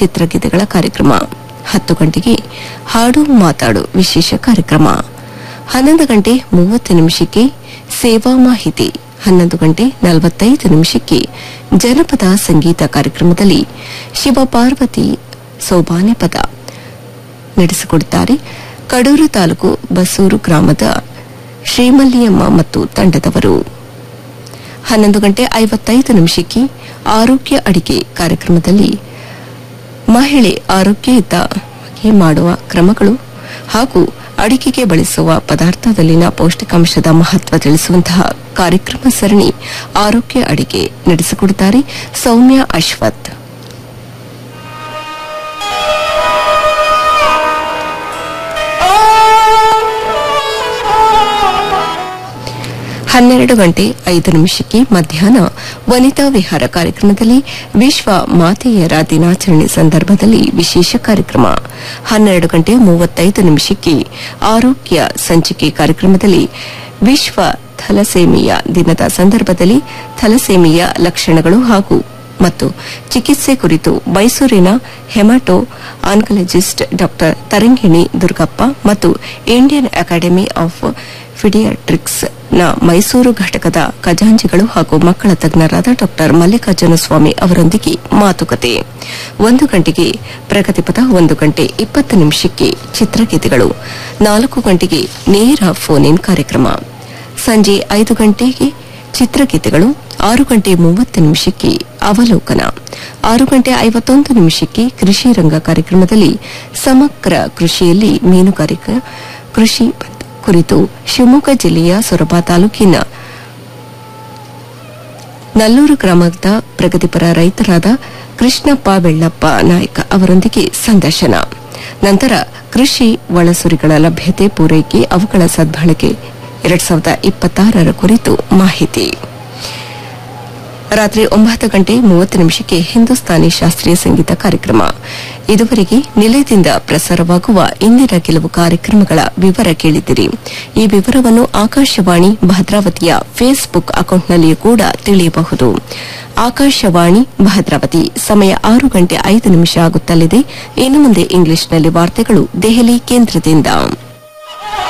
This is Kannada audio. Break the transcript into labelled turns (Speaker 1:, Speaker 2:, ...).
Speaker 1: ಚಿತ್ರಗೀತೆಗಳ ಕಾರ್ಯಕ್ರಮ ಹತ್ತು ಗಂಟೆಗೆ ಹಾಡು ಮಾತಾಡು ವಿಶೇಷ ಕಾರ್ಯಕ್ರಮ ಹನ್ನೊಂದು ಗಂಟೆ ಮೂವತ್ತು ನಿಮಿಷಕ್ಕೆ ಸೇವಾ ಮಾಹಿತಿ ಹನ್ನೊಂದು ಗಂಟೆ ನಲವತ್ತೈದು ನಿಮಿಷಕ್ಕೆ ಜನಪದ ಸಂಗೀತ ಕಾರ್ಯಕ್ರಮದಲ್ಲಿ ಶಿವಪಾರ್ವತಿ ಸೋಬಾನೆ ಪದ ನಡೆಸಿಕೊಡುತ್ತಾರೆ ಕಡೂರು ತಾಲೂಕು ಬಸೂರು ಗ್ರಾಮದ ಶ್ರೀಮಲ್ಲಿಯಮ್ಮ ಮತ್ತು ತಂಡದವರು ಹನ್ನೊಂದು ಗಂಟೆ ಐವತ್ತೈದು ನಿಮಿಷಕ್ಕೆ ಆರೋಗ್ಯ ಅಡಿಗೆ ಕಾರ್ಯಕ್ರಮದಲ್ಲಿ ಮಹಿಳೆ ಆರೋಗ್ಯಯುತವಾಗಿ ಮಾಡುವ ಕ್ರಮಗಳು ಹಾಗೂ ಅಡಿಕೆಗೆ ಬಳಸುವ ಪದಾರ್ಥದಲ್ಲಿನ ಪೌಷ್ಟಿಕಾಂಶದ ಮಹತ್ವ ತಿಳಿಸುವಂತಹ ಕಾರ್ಯಕ್ರಮ ಸರಣಿ ಆರೋಗ್ಯ ಅಡಿಗೆ ನಡೆಸಿಕೊಡುತ್ತಾರೆ ಸೌಮ್ಯ ಅಶ್ವಥ್ ಹನ್ನೆರಡು ಗಂಟೆ ಐದು ನಿಮಿಷಕ್ಕೆ ಮಧ್ಯಾಹ್ನ ವನಿತಾ ವಿಹಾರ ಕಾರ್ಯಕ್ರಮದಲ್ಲಿ ವಿಶ್ವ ಮಾತೆಯರ ದಿನಾಚರಣೆ ಸಂದರ್ಭದಲ್ಲಿ ವಿಶೇಷ ಕಾರ್ಯಕ್ರಮ ಹನ್ನೆರಡು ಗಂಟೆ ಮೂವತ್ತೈದು ನಿಮಿಷಕ್ಕೆ ಆರೋಗ್ಯ ಸಂಚಿಕೆ ಕಾರ್ಯಕ್ರಮದಲ್ಲಿ ವಿಶ್ವ ಥಲಸೇಮಿಯಾ ದಿನದ ಸಂದರ್ಭದಲ್ಲಿ ಥಲಸೇಮಿಯಾ ಲಕ್ಷಣಗಳು ಹಾಗೂ ಮತ್ತು ಚಿಕಿತ್ಸೆ ಕುರಿತು ಮೈಸೂರಿನ ಹೆಮಾಟೋ ಆನ್ಕಲಜಿಸ್ಟ್ ಡಾ ತರಂಗಿಣಿ ದುರ್ಗಪ್ಪ ಮತ್ತು ಇಂಡಿಯನ್ ಅಕಾಡೆಮಿ ಆಫ್ ಫಿಡಿಯಾಟ್ರಿಕ್ಸ್ ನ ಮೈಸೂರು ಘಟಕದ ಖಜಾಂಚಿಗಳು ಹಾಗೂ ಮಕ್ಕಳ ತಜ್ಞರಾದ ಡಾ ಮಲ್ಲಿಕಾರ್ಜುನ ಸ್ವಾಮಿ ಅವರೊಂದಿಗೆ ಮಾತುಕತೆ ಒಂದು ಗಂಟೆಗೆ ಪ್ರಗತಿಪಥ ಒಂದು ಗಂಟೆ ಇಪ್ಪತ್ತು ನಿಮಿಷಕ್ಕೆ ಚಿತ್ರಗೀತೆಗಳು ನಾಲ್ಕು ಗಂಟೆಗೆ ನೇರ ಫೋನ್ ಇನ್ ಕಾರ್ಯಕ್ರಮ ಸಂಜೆ ಐದು ಗಂಟೆಗೆ ಚಿತ್ರಗೀತೆಗಳು ಆರು ಗಂಟೆ ಮೂವತ್ತು ನಿಮಿಷಕ್ಕೆ ಅವಲೋಕನ ಆರು ಗಂಟೆ ಐವತ್ತೊಂದು ನಿಮಿಷಕ್ಕೆ ಕೃಷಿ ರಂಗ ಕಾರ್ಯಕ್ರಮದಲ್ಲಿ ಸಮಗ್ರ ಕೃಷಿಯಲ್ಲಿ ಮೀನುಗಾರಿಕೆ ಕೃಷಿ ಕುರಿತು ಶಿವಮೊಗ್ಗ ಜಿಲ್ಲೆಯ ಸೊರಬ ತಾಲೂಕಿನ ನಲ್ಲೂರು ಗ್ರಾಮದ ಪ್ರಗತಿಪರ ರೈತರಾದ ಕೃಷ್ಣಪ್ಪ ಬೆಳ್ಳಪ್ಪ ನಾಯ್ಕ ಅವರೊಂದಿಗೆ ಸಂದರ್ಶನ ನಂತರ ಕೃಷಿ ಒಳಸುರಿಗಳ ಲಭ್ಯತೆ ಪೂರೈಕೆ ಅವುಗಳ ಸದ್ಬಳಕೆ ಎರಡ್ ಸಾವಿರದ ಇಪ್ಪತ್ತಾರರ ಕುರಿತು ಮಾಹಿತಿ ರಾತ್ರಿ ಒಂಬತ್ತು ಗಂಟೆ ಮೂವತ್ತು ನಿಮಿಷಕ್ಕೆ ಹಿಂದೂಸ್ತಾನಿ ಶಾಸ್ತ್ರೀಯ ಸಂಗೀತ ಕಾರ್ಯಕ್ರಮ ಇದುವರೆಗೆ ನಿಲಯದಿಂದ ಪ್ರಸಾರವಾಗುವ ಇಂದಿನ ಕೆಲವು ಕಾರ್ಯಕ್ರಮಗಳ ವಿವರ ಕೇಳಿದಿರಿ ಈ ವಿವರವನ್ನು ಆಕಾಶವಾಣಿ ಭದ್ರಾವತಿಯ ಫೇಸ್ಬುಕ್ ಅಕೌಂಟ್ನಲ್ಲಿಯೂ ಕೂಡ ತಿಳಿಯಬಹುದು ಆಕಾಶವಾಣಿ ಭದ್ರಾವತಿ ಸಮಯ ಆರು ಗಂಟೆ ಐದು ನಿಮಿಷ ಆಗುತ್ತಲಿದೆ ಇನ್ನು ಮುಂದೆ ಇಂಗ್ಲಿಷ್ನಲ್ಲಿ ವಾರ್ತೆಗಳು ದೆಹಲಿ ಕೇಂದ್ರದಿಂದ